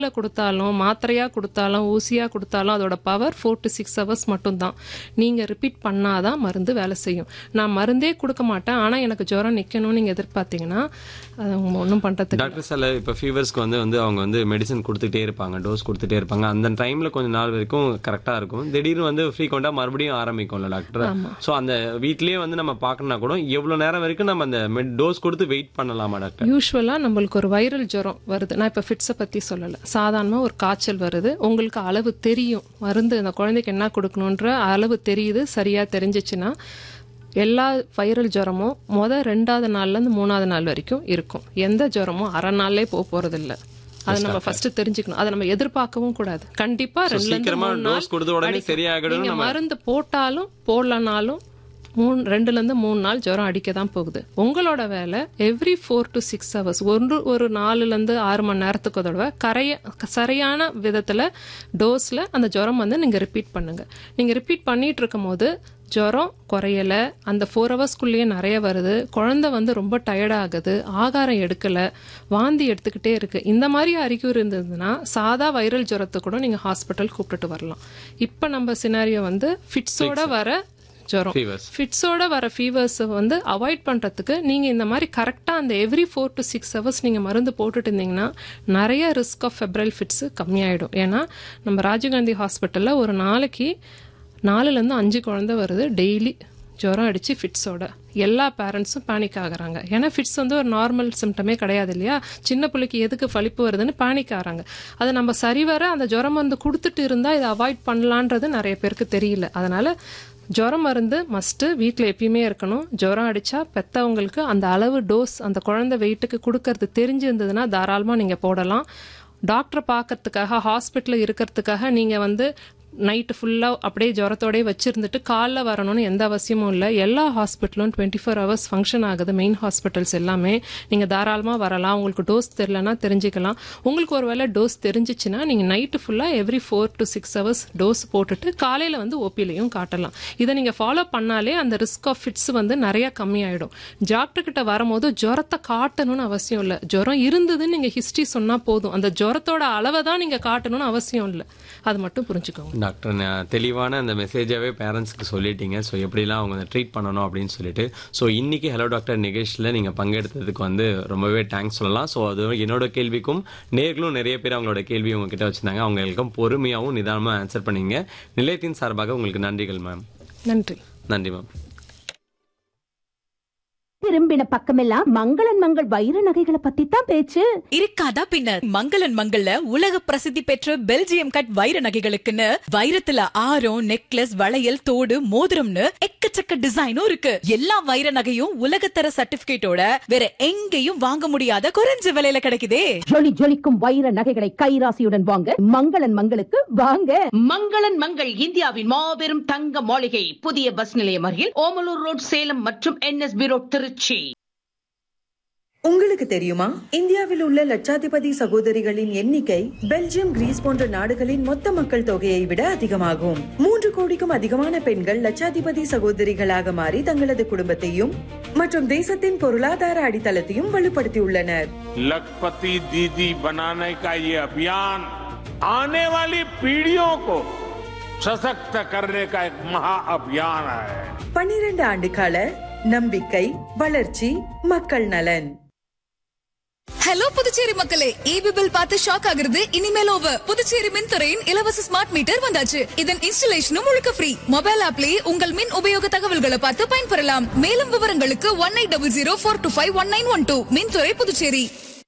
கொடுத்தாலும் மாத்திரையா கொடுத்தாலும் ஊசியா கொடுத்தாலும் அதோட power four to six hours மட்டும்தான் நீங்க ரிப்பீட் பண்ணாதான் மருந்து வேலை செய்யும் நான் மருந்தே கொடுக்க மாட்டேன் ஆனா எனக்கு ஜுரம் நிக்கணும்னு நீங்க எதிர்பார்த்தீங்கன்னா அது அவங்க ஒன்றும் பண்றதுக்கு டாக்டர் சில இப்போ ஃபீவர்ஸ்க்கு வந்து வந்து அவங்க வந்து மெடிசன் கொடுத்துட்டே இருப்பாங்க டோஸ் கொடுத்துட்டே இருப்பாங்க அந்த டைம்ல கொஞ்ச நாள் வரைக்கும் கரெக்டா இருக்கும் திடீர்னு வந்து ஃப்ரீக்வெண்டா மறுபடியும் ஆரம்பிக்கும்ல டாக்டர் ஸோ அந்த வீட்லயே வந்து நம்ம பார்க்கணும்னா கூட எவ்வளவு நேரம் வரைக்கும் நம்ம அந்த டோஸ் கொடுத்து வெயிட் பண்ணலாமா டாக்டர் யூஸ்வலா நம்மளுக்கு ஒரு வைரல் ஜுரம் வருது நான் இப்ப ஃபிட்ஸை பத்தி சொல்லல சாதாரணமா ஒரு காய்ச்சல் வருது உங்களுக்கு அளவு தெரியும் மருந்து அந்த குழந்தைக்கு என்ன கொடுக்கணுன்ற அளவு தெரியுது சரியா தெரிஞ்சிச்சுன்னா எல்லா வைரல் ஜுரமும் முத ரெண்டாவது நாள்ல இருந்து மூணாவது நாள் வரைக்கும் இருக்கும் எந்த ஜுரமும் அரை நாள்லே போக போறது இல்ல அதை நம்ம ஃபர்ஸ்ட் தெரிஞ்சுக்கணும் அதை நம்ம எதிர்பார்க்கவும் கூடாது கண்டிப்பா ரெண்டுல இருந்து சீக்கிரமா மூணு நாள் dose கொடுத்த உடனே அடிக்கும். சரியாகிடும்னு நீங்க மருந்து போட்டாலும் போடலனாலும் மூணு ரெண்டுல இருந்து மூணு நாள் ஜுரம் அடிக்க தான் போகுது உங்களோட வேலை every four to six hours ஒன்று ஒரு நாலுல இருந்து ஆறு மணி நேரத்துக்கு ஒரு தடவை கரைய சரியான விதத்துல டோஸ்ல அந்த ஜுரம் வந்து நீங்க ரிப்பீட் பண்ணுங்க நீங்க ரிப்பீட் பண்ணிட்டு இருக்கும் போது ஜுரம் குறையல அந்த ஃபோர் ஹவர்ஸ்க்குள்ளேயே நிறைய வருது குழந்தை வந்து ரொம்ப டயர்ட் ஆகுது ஆகாரம் எடுக்கல வாந்தி எடுத்துக்கிட்டே இருக்கு இந்த மாதிரி அறிகுறி இருந்ததுன்னா சாதா வைரல் ஜுரத்தை கூட நீங்க ஹாஸ்பிட்டல் கூப்பிட்டுட்டு வரலாம் இப்போ நம்ம சினாரியோ வந்து ஃபிட்ஸோட வர ஜுரம் ஃபீவர்ஸ் ஃபிட்ஸோட வர ஃபீவர்ஸை வந்து அவாய்ட் பண்ணுறதுக்கு நீங்கள் இந்த மாதிரி கரெக்டாக அந்த every four to six hours நீங்கள் மருந்து போட்டுட்டு இருந்தீங்கன்னா நிறைய ரிஸ்க் ஆஃப் ஃபெப்ரல் ஃபிட்ஸு கம்மியாயிடும் ஏன்னா நம்ம ராஜீவ்காந்தி ஹாஸ்பிட்டலில் ஒரு நாளைக்கு நாலுலேருந்து அஞ்சு குழந்தை வருது டெய்லி ஜுரம் அடிச்சு ஃபிட்ஸோட எல்லா பேரண்ட்ஸும் பேனிக் ஆகுறாங்க ஏன்னா ஃபிட்ஸ் வந்து ஒரு நார்மல் சிம்டமே கிடையாது இல்லையா சின்ன பிள்ளைக்கு எதுக்கு வலிப்பு வருதுன்னு பேனிக் ஆகிறாங்க அதை நம்ம சரிவர அந்த ஜுரம் மருந்து கொடுத்துட்டு இருந்தால் இதை அவாய்ட் பண்ணலான்றது நிறைய பேருக்கு தெரியல அதனால ஜுரம் மருந்து மஸ்ட்டு வீட்டில் எப்பயுமே இருக்கணும் ஜுரம் அடித்தா பெற்றவங்களுக்கு அந்த அளவு டோஸ் அந்த குழந்தை வெயிட்டுக்கு கொடுக்கறது தெரிஞ்சிருந்ததுன்னா தாராளமாக நீங்கள் போடலாம் டாக்டரை பார்க்கறதுக்காக ஹாஸ்பிட்டலில் இருக்கிறதுக்காக நீங்கள் வந்து நைட்டு ஃபுல்லாக அப்படியே ஜுரத்தோடய வச்சுருந்துட்டு காலைல வரணும்னு எந்த அவசியமும் இல்லை எல்லா ஹாஸ்பிட்டலும் டுவெண்ட்டி ஃபோர் ஹவர்ஸ் ஃபங்க்ஷன் ஆகுது மெயின் ஹாஸ்பிட்டல்ஸ் எல்லாமே நீங்கள் தாராளமாக வரலாம் உங்களுக்கு டோஸ் தெரிலனா தெரிஞ்சுக்கலாம் உங்களுக்கு ஒரு வேளை டோஸ் தெரிஞ்சிச்சுன்னா நீங்கள் நைட்டு ஃபுல்லாக every four to six hours dose போட்டுட்டு காலையில் வந்து ஓபிலையும் காட்டலாம் இதை நீங்கள் ஃபாலோ பண்ணாலே அந்த ரிஸ்க் ஆஃப் ஃபிட்ஸ் வந்து நிறைய கம்மியாயிடும் டாக்டர் கிட்ட வரும்போது ஜுரத்தை காட்டணும்னு அவசியம் இல்லை ஜுரம் இருந்ததுன்னு நீங்கள் ஹிஸ்ட்ரி சொன்னால் போதும் அந்த ஜுரத்தோட அளவை தான் நீங்கள் காட்டணும்னு அவசியம் இல்லை அது மட்டும் புரிஞ்சுக்கோங்க டாக்டர் நான் தெளிவான அந்த மெசேஜாவே பேரண்ட்ஸ்க்கு சொல்லிட்டீங்க ஸோ எப்படிலாம் அவங்க ட்ரீட் பண்ணணும் அப்படின்னு சொல்லிட்டு ஸோ இன்னைக்கு ஹலோ டாக்டர் நிகழ்ச்சியில் நீங்கள் பங்கெடுத்ததுக்கு வந்து ரொம்பவே தேங்க்ஸ் சொல்லலாம் ஸோ அது என்னோட கேள்விக்கும் நேர்களும் நிறைய பேர் அவங்களோட கேள்வி உங்ககிட்ட வச்சிருந்தாங்க அவங்களுக்கும் பொறுமையாகவும் நிதானமாக ஆன்சர் பண்ணீங்க நிலையத்தின் சார்பாக உங்களுக்கு நன்றிகள் மேம் நன்றி நன்றி மேம் திரும்பின பக்கமெல்லாம் மங்களன் மங்கள் வைர நகைகளை பத்தி தான் பேச்சு இருக்காதா பின்ன மங்களன் மங்கள்ல உலக பிரசித்தி பெற்ற பெல்ஜியம் கட் வைர நகைகளுக்குன்னு வைரத்துல ஆரம் நெக்லஸ் வளையல் தோடு மோதிரம்னு எக்கச்சக்க டிசைனும் இருக்கு எல்லா வைர நகையும் உலகத்தர சர்டிபிகேட்டோட வேற எங்கேயும் வாங்க முடியாத குறைஞ்ச விலையில கிடைக்குதே ஜொலி ஜொலிக்கும் வைர நகைகளை கைராசியுடன் வாங்க மங்களன் மங்களுக்கு வாங்க மங்களன் மங்கள் இந்தியாவின் மாபெரும் தங்க மாளிகை புதிய பஸ் நிலையம் அருகில் ஓமலூர் ரோட் சேலம் மற்றும் என்எஸ்பி ரோட் திருச்சி உங்களுக்கு தெரியுமா இந்தியாவில் உள்ள லட்சாதிபதி சகோதரிகளின் எண்ணிக்கை பெல்ஜியம் கிரீஸ் போன்ற நாடுகளின் மொத்த மக்கள் தொகையை விட அதிகமாகும் மூன்று கோடிக்கும் அதிகமான பெண்கள் லட்சாதிபதி சகோதரிகளாக மாறி தங்களது குடும்பத்தையும் மற்றும் தேசத்தின் பொருளாதார அடித்தளத்தையும் வலுப்படுத்தியுள்ளனர் लखपति दीदी बनाने का ये अभियान आने वाली पीढ़ियों को सशक्त करने का एक महा अभियान है பன்னிரண்டு ஆண்டு கால நம்பிக்கை வளர்ச்சி மக்கள் நலன் ஹலோ புதுச்சேரி மக்களே ஈபி பில் பார்த்து ஷாக் ஆகுறது இனிமேல் ஓவர் புதுச்சேரி மின்துறையின் இலவச ஸ்மார்ட் மீட்டர் வந்தாச்சு இதன் இன்ஸ்டலேஷனும் முழுக்க ஃப்ரீ மொபைல் ஆப்லயே உங்கள் மின் உபயோக தகவல்களை பார்த்து பயன்பெறலாம் மேலும் விவரங்களுக்கு one eight double zero four two five one nine one two மின்துறை புதுச்சேரி